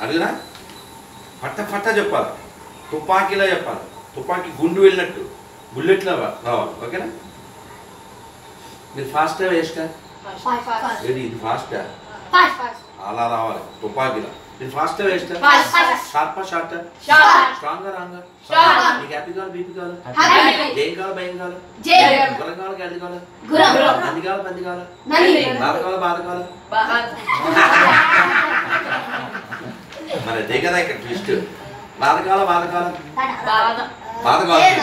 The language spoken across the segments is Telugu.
అడుగునా పట్ట పట్ట చెప్పాలి తుపాకీలా చెప్పాలి తుపాకీ గుండు వెళ్ళినట్టు బుల్లెట్లా రా- రావాలి ఓకేనా మీరు ఫాస్టా వేస్టా Fast. Fast. ఏది ఇది ఫాస్టా Fast. Fast. అలా రావాలి తుపాకీలా మీరు ఫాస్టా వేస్టా Fast. Fast. షార్పా షార్టా Short. స్ట్రాంగా రాంగా Strong. నీకు హ్యాపీ కావాలి బీపీ కావాలి Happy. ఏం కావాలి భయం కావాలి Jam. గురం కావాలి గడ్డి కావాలి Guram. మంది కావాలి పంది కావాలి Nani. బాధ కావాలి బాధ కావాలి మరి అదే కదా ఇక్కడ ట్విస్ట్ బాధ కావాలా బాధ కావాలా బాధ కావాలి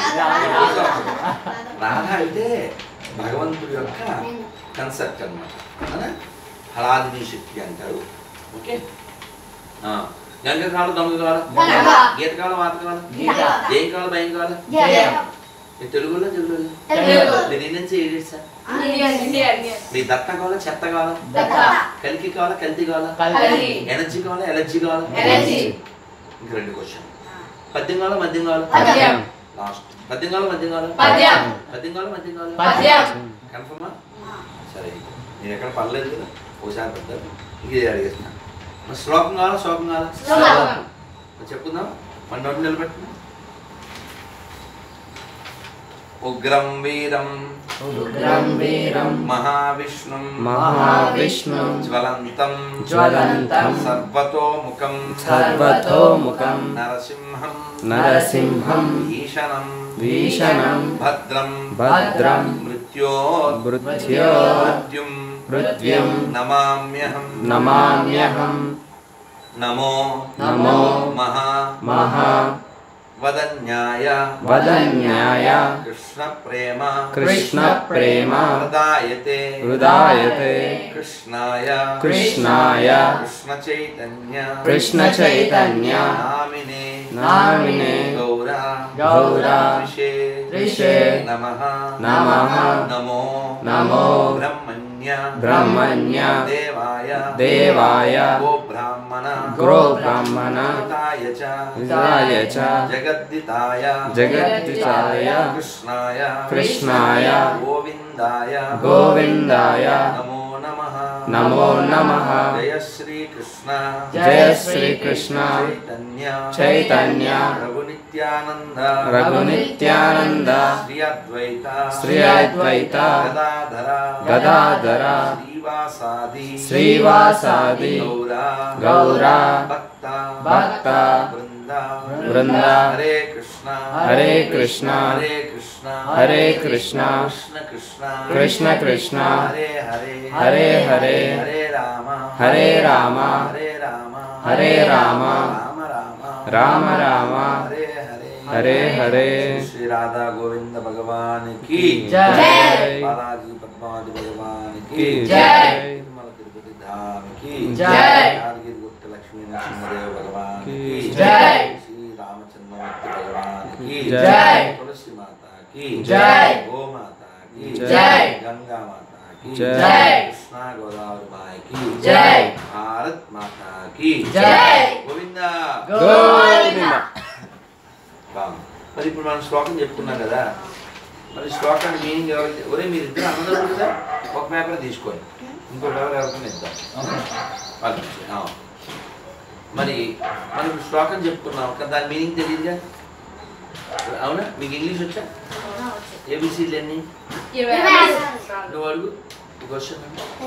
రాధ అయితే భగవంతుడి యొక్క కన్సెప్ట్ అనమాట హళాదిని శక్తి అంటారు ఓకే ఆ, గంగ కావాలి దొంగ కావాలా గంగ. గీత కావాలా వాత కావాలా గీత. ఏం కావాలి భయం కావాలా Jam. మీరు తెలుగులో తెలుగులో తెలుగు. మీరు ఇండియన్ చేయలేదు సార్ Indian. మీ దత్త కావాలా చెత్త కావాలా Datta. కలికి కావాలా కల్తీ కావాలా Kalki. ఎనర్జీ కావాలా ఎలర్జీ కావాలా Energy. ఇంక రెండు క్వశ్చన్ పద్యం కావాలా మద్యం కావాలా పద్యం. లాస్ట్ పద్యం కావాలా మద్యం కావాలా పద్యం. పద్యం కావాలా మద్యం కావాలా పద్యం. కన్ఫర్మా సరే నేను ఎక్కడ పర్లేదు కదా ఒకసారి పెద్ద ఇది అడిగేస్తున్నా మరి శ్లోకం కావాలా శ్లోకం కావాలా Slogan. మరి చెప్పుకుందాం మన నోటి నిలబెట్టిన ఉగ్రం వీరం ఉగ్రం వీరం మహావిష్ణుం మహావిష్ణుం జ్వలంతం జ్వలంతం సర్వతోముఖం సర్వతోముఖం నరసింహం నరసింహం ఈశనం భీషణం భద్రం భద్రం మృత్యో మృత్యో మృత్యుం మృత్యుం నమామ్యహం నమామ్యహం నమో నమో మహా మహా వదన్యాయ వదన్యాయ కృష్ణ ప్రేమ కృష్ణ ప్రేమ హృదాయతే హృదాయతే కృష్ణాయ కృష్ణాయ కృష్ణ చైతన్య కృష్ణ చైతన్య నామినే నామినే గౌర గౌర ఋషే ఋషే నమః నమః నమో నమో బ్రహ్మణ్య బ్రహ్మణ్య దేవాయ దేవాయ గో బ్రాహ్మణ గో బ్రాహ్మణ హితాయ చ హితాయ చ జగద్దితాయ జగద్దితాయ కృష్ణాయ కృష్ణాయ గోవిందాయ గోవిందాయ నమో నమః నమో నమః జయ శ్రీ కృష్ణ జయ శ్రీ కృష్ణ చైతన్య చైతన్య ప్రభు నిత్యానంద రఘునిత్యానంద శ్రీ అద్వైత శ్రీ అద్వైత గదాధర గదాధర శ్రీవాసాది శ్రీవాసాది గౌర గౌర భక్త భక్త బృంద బృంద హరే కృష్ణ హరే కృష్ణ హరే కృష్ణ హరే కృష్ణ కృష్ణ కృష్ణ కృష్ణ కృష్ణ హరే హరే హరే హరే హరే రామ హరే రామ హరే రామ హరే రామ రామ రామ రామ రామ హరే హరే హరే హరే శ్రీ రాధా గోవింద భగవాన్ కి జై బాలాజీ పద్మావతి భగవాన్ కి కి జై. తిరుమల తిరుపతి ధామ్ కి జై. యాదగిరి గుట్ట లక్ష్మీ నరసింహదేవ భగవాన్ కి కి జై. శ్రీ రామచంద్రమూర్తి భగవాన్ కి జై. తులసి మాత కి జై. గోమాత కి జై. గంగా మాత కి జై. కృష్ణా గోదావరి మాయ కి జై. భారత్ మాత కి జై. గోవిందా గోవింద బాగుంది మరి ఇప్పుడు మనం శ్లోకం చెప్తున్నాం కదా మరి శ్లోకానికి మీనింగ్ ఎవరు ఒరే మీరు ఇద్దరు అందరూ కదా ఒక పేపర్ తీసుకోండి ఇంకో పేపర్ ఎవరికైనా ఇద్దాం వాళ్ళకి ఇచ్చి, ఆ. మరి మనం ఇప్పుడు శ్లోకం చెప్తున్నాం కదా దాని మీనింగ్ తెలియదుగా అవునా మీకు ఇంగ్లీష్ వచ్చా ఏబిసిడ్లు ఎన్ని నువ్వు అడుగు క్వశ్చన్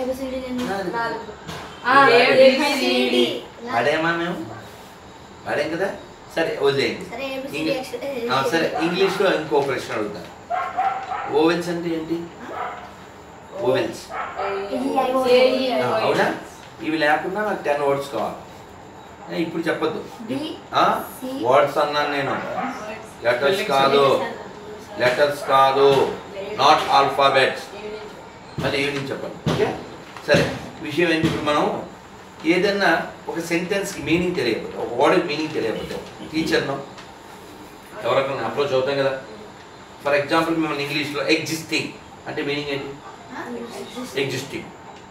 పడేమా మేము పడేం కదా సరే వదిలేయండి ఇంగ్లీ- ఆ, సరే ఇంగ్లీష్లో ఇంకో ప్రశ్న అడుగుతాను ఓవెన్స్ అంటే ఏంటి ఓవెన్స్ అవునా ఇవి లేకుండా నాకు టెన్ వర్డ్స్ కావాలి ఏ, ఇప్పుడు చెప్పొద్దు వర్డ్స్ అన్నాను నేను లెటర్స్ కాదు లెటర్స్ కాదు నాట్ ఆల్ఫాబెట్స్ అది ఈవినింగ్ చెప్పండి ఓకే సరే విషయం ఏంటి ఇప్పుడు మనం ఏదన్నా ఒక సెంటెన్స్కి మీనింగ్ తెలియకపోతే ఒక వర్డ్ మీనింగ్ తెలియకపోతే టీచర్ను ఎవరికైనా అప్రోచ్ అవుతాం కదా ఫర్ ఎగ్జాంపుల్ మిమ్మల్ని ఇంగ్లీష్లో ఎగ్జిస్టింగ్ అంటే మీనింగ్ ఏంటి ఎగ్జిస్టింగ్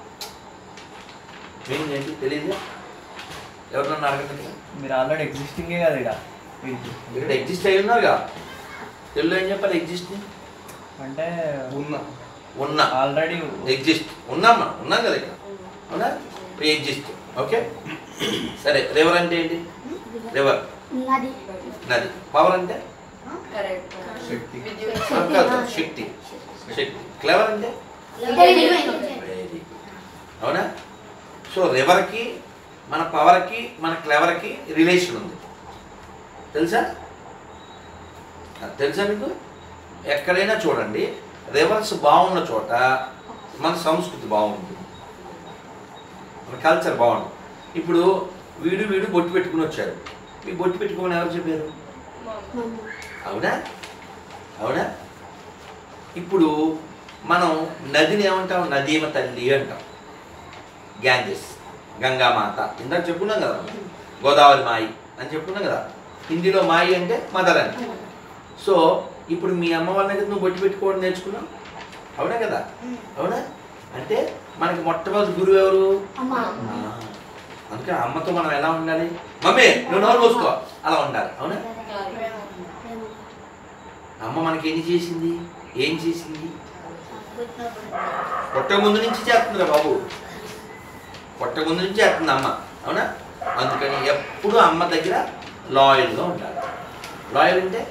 మీనింగ్ ఏంటి తెలియదు ఎవరినన్నా అడగండి మీరు ఆల్రెడీ ఎగ్జిస్టింగే కదా ఇక్కడ ఇక్కడ ఎగ్జిస్ట్ అయి ఉన్నారుగా తెలుగులో ఏం చెప్పాలి ఎగ్జిస్టింగ్ అంటే ఉన్నా ఉన్నా ఆల్రెడీ ఎగ్జిస్ట్ ఉన్నాం మనం ఉన్నాం కదా ఇక్కడ అవునా ఎగ్జిస్ట్ ఓకే సరే రివర్ అంటే ఏంటి రివర్ నది నది పవర్ అంటే కరెక్ట్ శక్తి. కాదు, కాదు, శక్తి శక్తి క్లెవర్ అంటే తెలివి వెరీ గుడ్ అవునా సో రివర్కి మన పవర్కి మన క్లెవర్కి రిలేషన్ ఉంది తెలుసా అది తెలుసా మీకు ఎక్కడైనా చూడండి రివర్స్ బాగున్న చోట మన సంస్కృతి బాగుంటుంది మన కల్చర్ బాగుంటుంది ఇప్పుడు వీడు వీడు బొట్టు పెట్టుకుని వచ్చారు ఈ బొట్టు పెట్టుకోమని ఎవరు చెప్పారు అవునా అవునా ఇప్పుడు మనం నదిని ఏమంటాం నదీమ తల్లి అంటాం గ్యాంజెస్ గంగామాత ఇందాక చెప్పుకున్నాం కదా గోదావరి మాయి అని చెప్పుకున్నాం కదా హిందీలో మాయి అంటే మదర్ అని సో ఇప్పుడు మీ అమ్మ వాళ్ళ దగ్గర నువ్వు బొట్టు పెట్టుకోవడం నేర్చుకున్నావు అవునా కదా అవునా అంటే మనకి మొట్టమొదటి గురువు ఎవరు అమ్మ ఆ, అందుకే అమ్మతో మనం ఎలా ఉండాలి మమ్మీ నువ్వు నోరు పోసుకో అలా ఉండాలి అవునా అమ్మ మనకి ఎన్ని చేసింది ఏం చేసింది పొట్ట ముందు నుంచి చేస్తుందిరా బాబు పొట్ట ముందు నుంచి చేస్తుంది అమ్మ అవునా అందుకని ఎప్పుడు అమ్మ దగ్గర లాయల్గా ఉండాలి లాయల్ అంటే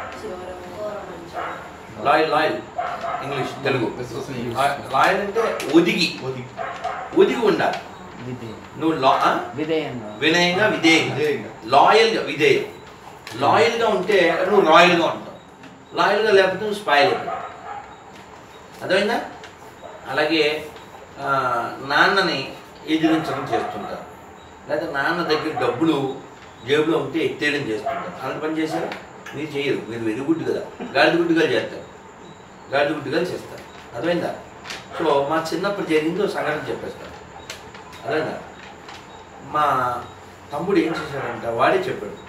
loyal loyal English Telugu loyal అంటే ఒదిగి ఒదిగి ఉండాలి నువ్వు లా ఆ? విధేయంగా వినయంగా విధేయంగా విధేయంగా. లాయల్గా విధేయం లాయల్గా ఉంటే నువ్వు రాయల్గా ఉంటావు లాయల్గా లేకపోతే నువ్వు స్పాయిల్ అయిపోతావు అర్థమైందా అలాగే ఆ, నాన్నని ఎదిరించడం చేస్తుంటారు లేదా నాన్న దగ్గర డబ్బులు జేబులో ఉంటే ఎత్తేయడం చేస్తుంటారు అలాంటి పని చేశారు మీరు చేయరు మీరు వెరుగుడ్డు కదా గాడిద గుడ్డుగా చేస్తారు గాడిద గుడ్డుగా చేస్తారు అర్థమైందా సో మా చిన్నప్పుడు జరిగింది ఒక సంఘటన చెప్పేస్తారు అదేనా మా తమ్ముడు ఏం చేశాడంట వాడే చెప్పాడు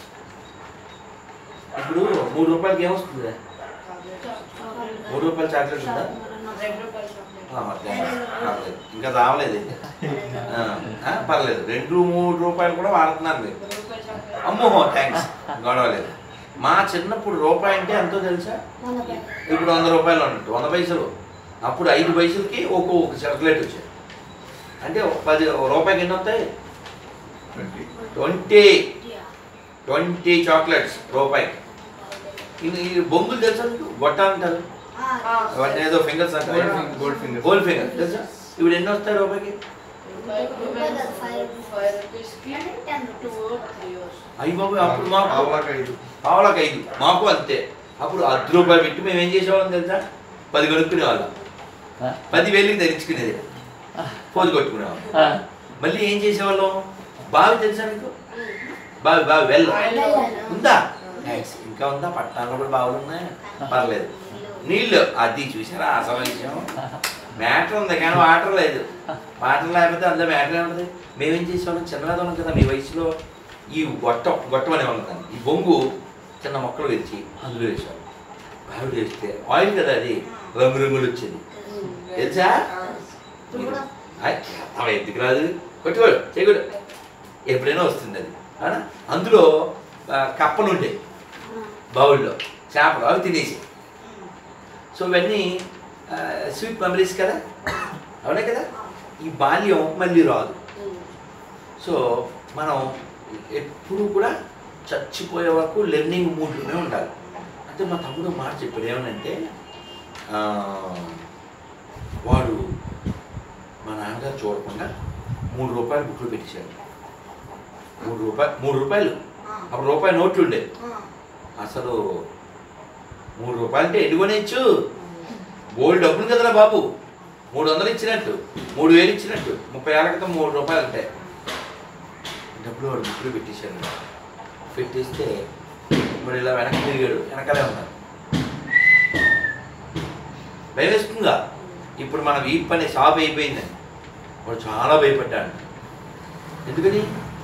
ఇప్పుడు మూడు రూపాయలకి ఏమొస్తుంది మూడు రూపాయల చాక్లెట్ ఉందా ఆ, మధ్యాహ్నం. పర్లేదు. ఇంకా రావలేదు ఇది. ఆ, ఆ, పర్లేదు రెండు మూడు రూపాయలు కూడా వాడుతున్నారు మీరు అమ్మో థ్యాంక్స్ గొడవలేదు మా చిన్నప్పుడు రూపాయి అంటే ఎంతో తెలుసా ఇప్పుడు వంద రూపాయలు ఉన్నట్టు వంద పైసలు అప్పుడు ఐదు పైసలకి ఒక్కో ఒక చాక్లెట్ వచ్చాయి అంటే ఒక పది ఒక రూపాయికి ఎన్ని వస్తాయి ట్వంటీ ట్వంటీ చాక్లెట్స్ రూపాయికి ఇది ఈ బొంగులు తెలుసా మీకు గొట్ట అంటారు వాటిని ఏదో ఫింగర్స్ అంటారు Gold finger, gold finger. Gold finger తెలుసా ఇప్పుడు ఎన్ని వస్తాయి రూపాయికి అయ్యి బాబు అప్పుడు మాకు పావులాకి ఐదు పావులకు ఐదు మాకు అంతే అప్పుడు అర్ధ రూపాయలు పెట్టి మేము ఏం చేసేవాళ్ళం తెలుసా పది కొనుక్కునే వాళ్ళం పది వేలకి ధరించుకునేది పోజు కొట్టుకునేవాళ్ళం మళ్ళీ ఏం చేసేవాళ్ళం బావి తెలుసా మీకు బావి బావి వెళ్ళ ఉందా థ్యాంక్స్ ఇంకా ఉందా పట్టణాల్లో కూడా బావులు ఉన్నాయి పర్లేదు నీళ్ళు అది చూసారా అసలు విషయం మ్యాటర్ ఉంది కానీ వాటర్ లేదు వాటర్ లేకపోతే అందులో మ్యాటర్ ఏముంటుంది మేమేం చేసేవాళ్ళం చిన్నగా ఉన్నాం కదా మీ వయసులో ఈ గొట్టం గొట్టం అనేవాళ్ళం దాన్ని ఈ బొంగు చిన్న మొక్కలు తెచ్చి అందులో వేసేవాళ్ళం ఆవిడ వేస్తే ఆయిల్ కదా అది రంగు రంగులు వచ్చేది తెలుసా ఆయ్, అవి ఎందుకు రాదు కొట్టుకోడు చేయకూడదు ఎప్పుడైనా వస్తుంది అది అవునా అందులో ఆ, కప్పలు ఉంటాయి బౌల్లో చేపలు అవి తినేసి సో ఇవన్నీ స్వీట్ మెమరీస్ కదా అవునా కదా ఈ బాల్యం మళ్ళీ రాదు సో మనం ఎప్పుడు కూడా చచ్చిపోయే వరకు లెర్నింగ్ మూడ్లోనే ఉండాలి అంటే మా తమ్ముడు ఒక మాట చెప్పాడు ఏమనంటే ఆ, వాడు మా నాన్నగారు చూడకుండా మూడు రూపాయలు బుక్లో పెట్టేశాడు మూడు రూపాయలు మూడు రూపాయలు అప్పుడు రూపాయి నోట్లు ఉండే అసలు మూడు రూపాయలు అంటే ఎన్ని కొనేచ్చు గోల్డ్ డబ్బులు కదరా బాబు మూడు వందలు ఇచ్చినట్టు మూడు వేలు ఇచ్చినట్టు ముప్పై ఏళ్ళ క్రితం మూడు రూపాయలు ఉంటాయి డబ్బులు వాడు బుక్లో పెట్టేశాడు పెట్టేస్తే మరి ఇలా వెనక్కి తిరిగాడు వెనకాలే ఉన్నాడు భయం వేస్తుందా ఇప్పుడు మన వీప్ అనే షాప్ అయిపోయిందని వాడు చాలా భయపడ్డాడు ఎందుకని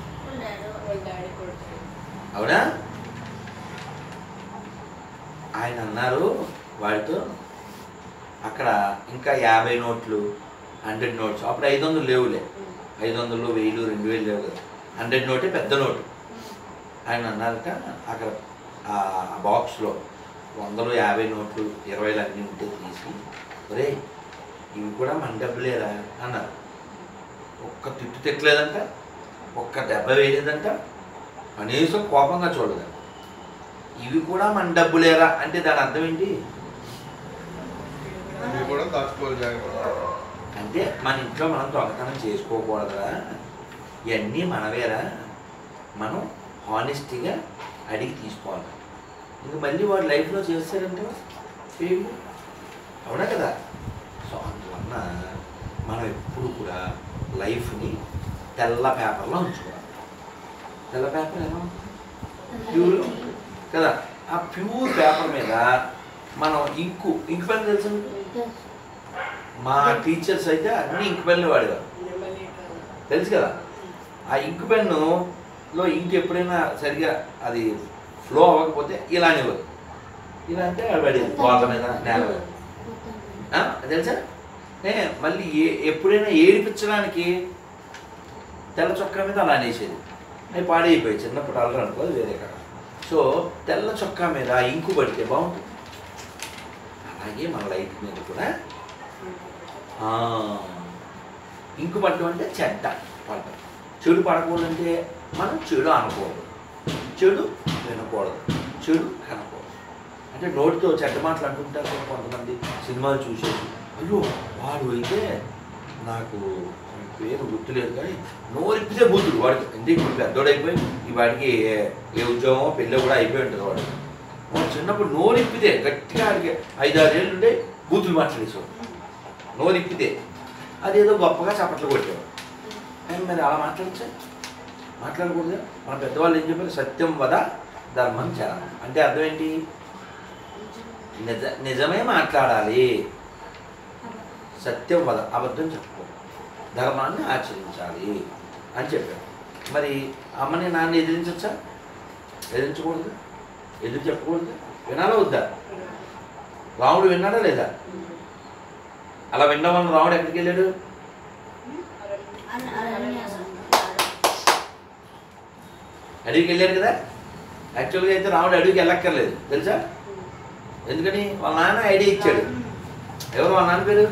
అవునా ఆయన అన్నారు వాడితో అక్కడ ఇంకా యాభై నోట్లు హండ్రెడ్ నోట్స్ అప్పుడు ఐదు వందలు లేవులే ఐదు వందలు వెయ్యిలు రెండు వేలు లేవు కదా హండ్రెడ్ నోటే పెద్ద నోటు ఆయన అన్నారట అక్కడ ఆ బాక్స్లో వందలు యాభై నోట్లు ఇరవైలు అన్నీ ఉంటే తీసి ఒరే ఇవి కూడా మన డబ్బులేరా అన్నారు ఒక్క తిట్టు తిట్టలేదంట ఒక్క దెబ్బ వేయలేదంట కనీసం కోపంగా చూడదు ఇవి కూడా మన డబ్బులేరా అంటే దాని అర్థం ఏంటి ఇవి కూడా దాచుకోవాలి జాగ్రత్త అంటే మన ఇంట్లో మనం దొంగతనం చేసుకోకూడదురా ఇవన్నీ మనవేరా మనం హానెస్టీగా అడిగి తీసుకోవాలి ఇంక మళ్ళీ వాడు లైఫ్లో చేస్తారంటే చేయడు అవునా కదా సో అందువలన మనం ఎప్పుడు కూడా లైఫ్ని తెల్ల పేపర్లో ఉంచుకోవాలి తెల్ల పేపర్ ఎలా ఉంటుంది ప్యూర్ కదా ఆ ప్యూర్ పేపర్ మీద మనం ఇంకు ఇంక్ పెన్ తెలుసు మీకు? మా టీచర్స్ అయితే అన్ని ఇంక్ పెన్లు వాడేవారు తెలుసు కదా ఆ ఇంక్ పెన్నులో ఇంక్ ఎప్పుడైనా సరిగా అది ఫ్లో అవ్వకపోతే ఇలా అనేవారు ఇలా అంటే పడేది గోడ మీద నేల మీద ఆ, తెలుసా ఏ మళ్ళీ ఏ ఎప్పుడైనా ఏడిపించడానికి తెల్ల చొక్కా మీద అలా అనేసేది అవి పాడైపోయాయి చిన్నప్పుడు అల్లరి అనుకోదు వేరే కాడ సో తెల్ల చొక్కా మీద ఇంకు పడితే బాగుంటుంది అలాగే మన లైఫ్ మీద కూడా ఆ, ఇంకు పడటం అంటే చెడ్డ పడటం చెడు పడకూడదంటే మనం చెడు అనకూడదు చెడు వినకూడదు చెడు కనకూడదు అంటే నోటితో చెడ్డ మాటలు అంటుంటారు కదా కొంతమంది సినిమాలు చూసేసి అయ్యో వాడు అయితే నాకు పేరు గుర్తులేదు కానీ నోరిప్పితే బూతుడు వాడికి ఎందుకు ఇప్పుడు పెద్దోడైపోయి ఈ వాడికి ఏ- ఏ ఉద్యోగమో పెళ్ళి కూడా అయిపోయి ఉంటుంది వాడు వాడు చిన్నప్పుడు నోరిప్పితే గట్టిగా ఆడికి ఐదారు ఏళ్ళు ఉండే బూతులు మాట్లాడేసేవాడు నోరిప్పితే అదేదో గొప్పగా చప్పట్లు కొట్టేవాడు కానీ మరి అలా మాట్లాడచ్చా మాట్లాడకూడదు మన పెద్దవాళ్ళు ఏం చెప్పారు సత్యం వద ధర్మం చర అంటే అర్థం ఏంటి నిజ నిజమే మాట్లాడాలి సత్యం వద అబద్ధం చెప్పుకో ధర్మాన్ని ఆచరించాలి అని చెప్పారు మరి అమ్మని నాన్న ఎదిరించచ్చా ఎదిరించకూడదు ఎదురు చెప్పకూడదు వినాలా వద్దా రాముడు విన్నాడా లేదా అలా వినడం వల్ల రాముడు ఎక్కడికి వెళ్ళాడు అడవికి వెళ్ళారు కదా యాక్చువల్గా అయితే రాముడు అడవికి వెళ్ళక్కర్లేదు తెలుసా ఎందుకని వాళ్ళ నాన్న ఐడియా ఇచ్చాడు ఎవరు వాళ్ళ నాన్న పేరు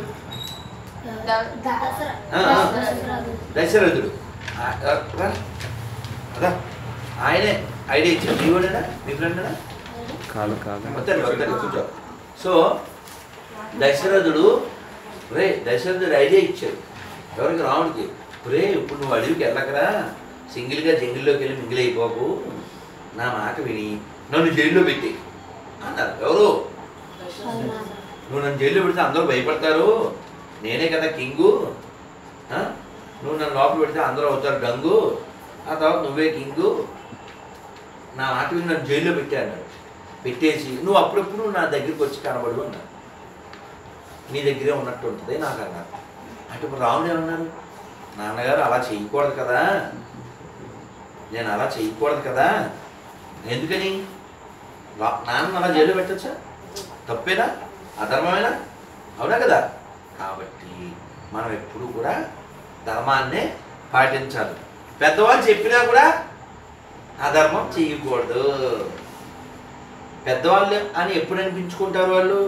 ఆ, ఆ. దశరథుడు ఆ, ఆ, రా. అదా ఆయనే ఐడియా ఇచ్చాడు మీ వాడేనా మీ ఫ్రెండేనా కాదు కాదు వద్దండి వద్దండి కూర్చో సో దశరథుడు రే దశరథుడు ఐడియా ఇచ్చాడు ఎవరికి రాముడికి రే ఇప్పుడు నువ్వు అడవికి వెళ్ళకరా సింగిల్గా జంగిల్లోకి వెళ్ళి మిగిలి అయిపోకు నా మాట విని నన్ను జైల్లో పెట్టి అన్నారు ఎవరు నువ్వు నన్ను జైల్లో పెడితే అందరూ భయపడతారు నేనే కదా కింగు ఆ? నువ్వు నన్ను లోపల పెడితే అందరూ అవుతారు గంగు ఆ తర్వాత నువ్వే కింగు నా మాట విని నన్ను జైల్లో పెట్టా అన్నాడు పెట్టేసి నువ్వు అప్పుడప్పుడు నా దగ్గరికి వచ్చి కనబడు అన్నాడు నీ దగ్గరే ఉన్నట్టు ఉంటుంది నాకు అన్నారు అంటే ఇప్పుడు రాముడు ఏమన్నారు నాన్నగారు అలా చేయకూడదు కదా నేను అలా చేయకూడదు కదా ఎందుకని రా- నాన్న అలా జైలు పెట్టచ్చా తప్పేనా అధర్మమేనా అవునా కదా కాబట్టి మనం ఎప్పుడు కూడా ధర్మాన్నే పాటించాలి పెద్దవాళ్ళు చెప్పినా కూడా అధర్మం చేయకూడదు పెద్దవాళ్ళు అని ఎప్పుడు అనిపించుకుంటారు వాళ్ళు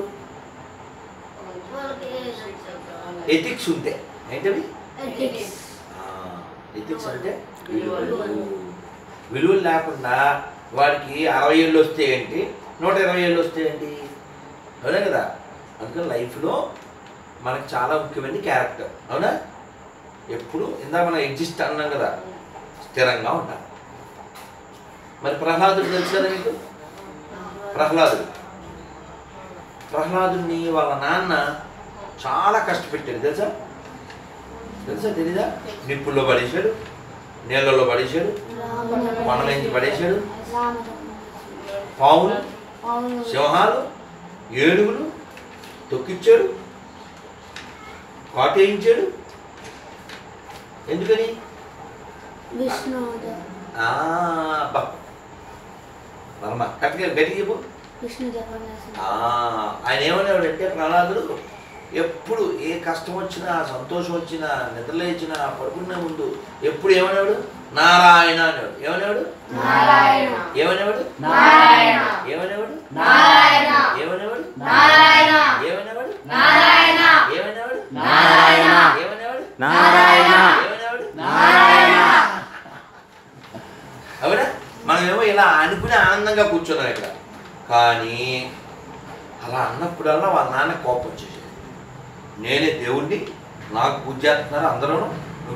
ఎథిక్స్ ఉంటే ఏంటవి ఎథిక్స్ అంటే విలువలు విలువలు లేకుండా వాడికి అరవై ఏళ్ళు వస్తే ఏంటి నూట ఇరవై ఏళ్ళు వస్తే ఏంటి అవునా కదా అందుకని లైఫ్లో మనకు చాలా ముఖ్యమైనది క్యారెక్టర్ అవునా ఎప్పుడు ఇందా మనం ఎగ్జిస్ట్ అన్నాం కదా స్థిరంగా ఉండాలి మరి ప్రహ్లాదుడు తెలుసు కదా మీకు ప్రహ్లాదుడు ప్రహ్లాదుని వాళ్ళ నాన్న చాలా కష్టపెట్టాడు తెలుసా తెలుసా తెలీదా నిప్పుల్లో పడేశాడు నీళ్ళల్లో పడేశాడు కొండ నుంచి పడేశాడు పావులు సింహాలు ఏనుగులు తొక్కిచ్చాడు కాటేయించాడు ఎందుకని విష్ణు ఆ, అబ్బా వర్మ కరెక్ట్గా గట్టిగా చెప్పు విష్ణు జపం చేసిన ఆ, ఆయన ఏమనేవాడంటే ప్రహ్లాదుడు ఎప్పుడు ఏ కష్టం వచ్చినా సంతోషం వచ్చినా నిద్రలేచినా పడుకునే ముందు ఎప్పుడు ఏమనేవాడు నారాయణ అనేవాడు ఏమనేవాడు నారాయణ ఏమనేవాడు నారాయణ ఏమనేవాడు నారాయణ ఏమనేవాడు నారాయణ ఏమనేవాడు నారాయణ ఏమనేవాడు నారాయణ ఏమనేవాడు నారాయణ ఏమనేవాడు నారాయణ అవునా మనమేమో ఇలా అనుకుని ఆనందంగా కూర్చున్నాం ఇక్కడ కానీ అలా అన్నప్పుడల్లా వాళ్ళ నాన్న కోపం వచ్చేసేది నేనే దేవుణ్ణి నాకు పూజ చేస్తున్నారు అందరూ